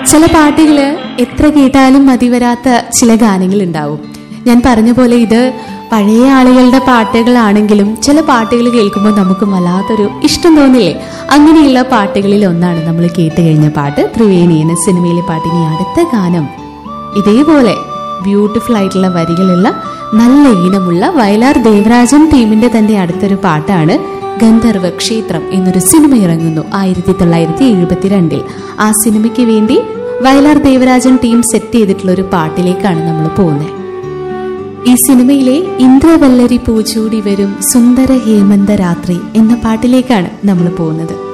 ചില പാട്ടുകൾ എത്ര കേട്ടാലും മതി വരാത്ത ചില ഗാനങ്ങൾ ഉണ്ടാവും ഞാൻ പറഞ്ഞ പോലെ ഇത് പഴയ ആളുകളുടെ പാട്ടുകളാണെങ്കിലും ചില പാട്ടുകൾ കേൾക്കുമ്പോൾ നമുക്ക് വല്ലാത്തൊരു ഇഷ്ടം തോന്നില്ലേ അങ്ങനെയുള്ള പാട്ടുകളിൽ ഒന്നാണ് നമ്മൾ കേട്ട് കഴിഞ്ഞ പാട്ട് ത്രിവേണി എന്ന സിനിമയിലെ പാട്ടിനി അടുത്ത ഗാനം ഇതേപോലെ ബ്യൂട്ടിഫുൾ ആയിട്ടുള്ള വരികളുള്ള നല്ല ഈണമുള്ള വയലാർ ദേവരാജൻ ടീമിന്റെ തന്നെ അടുത്തൊരു പാട്ടാണ് ഗന്ധർവ ക്ഷേത്രം എന്നൊരു സിനിമ ഇറങ്ങുന്നു ആയിരത്തി തൊള്ളായിരത്തി എഴുപത്തിരണ്ടിൽ ആ സിനിമയ്ക്ക് വേണ്ടി വയലാർ ദേവരാജൻ ടീം സെറ്റ് ചെയ്തിട്ടുള്ള ഒരു പാട്ടിലേക്കാണ് നമ്മൾ പോകുന്നത് ഈ സിനിമയിലെ ഇന്ദ്രവല്ലരി പൂച്ചൂടി വരും സുന്ദര ഹേമന്ത രാത്രി എന്ന പാട്ടിലേക്കാണ് നമ്മൾ പോകുന്നത്